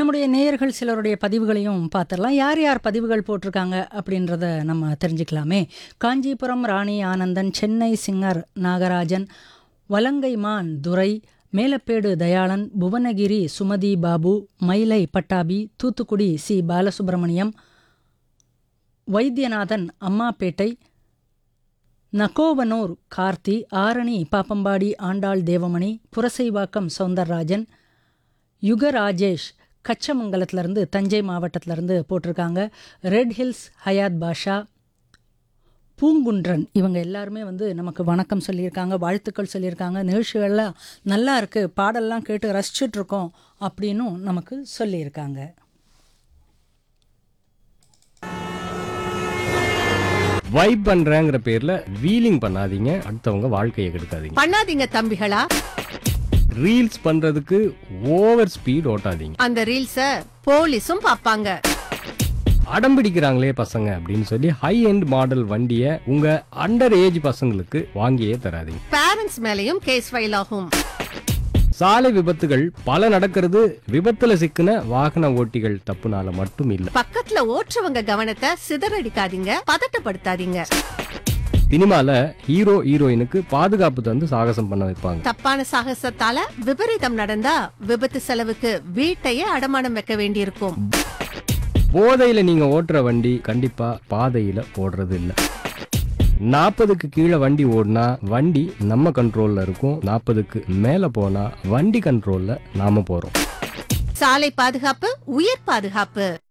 நம்முடைய நேயர்கள் சிலருடைய பதிவுகளையும் பார்த்துடலாம் யார் யார் பதிவுகள் போட்டிருக்காங்க அப்படின்றத நம்ம தெரிஞ்சுக்கலாமே காஞ்சிபுரம் ராணி ஆனந்தன் சென்னை சிங்கர் நாகராஜன் வலங்கைமான் துரை மேலப்பேடு தயாளன் புவனகிரி சுமதி பாபு மயிலை பட்டாபி தூத்துக்குடி சி பாலசுப்ரமணியம் வைத்தியநாதன் அம்மாப்பேட்டை நகோவனூர் கார்த்தி ஆரணி பாப்பம்பாடி ஆண்டாள் தேவமணி புரசைவாக்கம் சௌந்தரராஜன் யுக ராஜேஷ் கச்சமங்கலத்திலேருந்து தஞ்சை மாவட்டத்திலேருந்து போட்டிருக்காங்க ரெட் ஹில்ஸ் ஹயாத் பாஷா பூங்குன்றன் இவங்க எல்லாருமே வந்து நமக்கு வணக்கம் சொல்லியிருக்காங்க வாழ்த்துக்கள் சொல்லியிருக்காங்க நிகழ்ச்சிகள்லாம் நல்லா இருக்குது பாடல்லாம் கேட்டு ரசிச்சுட்டு இருக்கோம் அப்படின்னும் நமக்கு சொல்லியிருக்காங்க வைப் பண்றேங்கிற பேர்ல வீலிங் பண்ணாதீங்க அடுத்தவங்க வாழ்க்கையை கெடுக்காதீங்க பண்ணாதீங்க தம்பிகளா ரீல்ஸ் பண்றதுக்கு ஓவர் ஸ்பீட் ஓட்டாதீங்க அந்த ரீல்ஸ போலீஸும் பாப்பாங்க அடம் பிடிக்கிறாங்களே பசங்க அப்படின்னு சொல்லி ஹை எண்ட் மாடல் வண்டியை உங்க அண்டர் ஏஜ் பசங்களுக்கு வாங்கியே தராதீங்க பேரண்ட்ஸ் மேலயும் கேஸ் ஃபைல் ஆகும் சாலை விபத்துகள் பல நடக்கிறது விபத்துல சிக்கின வாகன ஓட்டிகள் தப்புனால மட்டும் இல்ல பக்கத்துல ஓட்டுறவங்க கவனத்தை சிதறடிக்காதீங்க பதட்டப்படுத்தாதீங்க சினிமால ஹீரோ ஹீரோயினுக்கு பாதுகாப்பு தந்து சாகசம் பண்ண வைப்பாங்க தப்பான சாகசத்தால விபரீதம் நடந்தா விபத்து செலவுக்கு வீட்டையே அடமானம் வைக்க வேண்டியிருக்கும் போதையில நீங்க ஓட்டுற வண்டி கண்டிப்பா பாதையில போடுறது இல்ல நாற்பதுக்கு கீழே வண்டி ஓடினா வண்டி நம்ம கண்ட்ரோல்ல இருக்கும் நாற்பதுக்கு மேல போனா வண்டி கண்ட்ரோல்ல நாம போறோம் சாலை பாதுகாப்பு உயிர் பாதுகாப்பு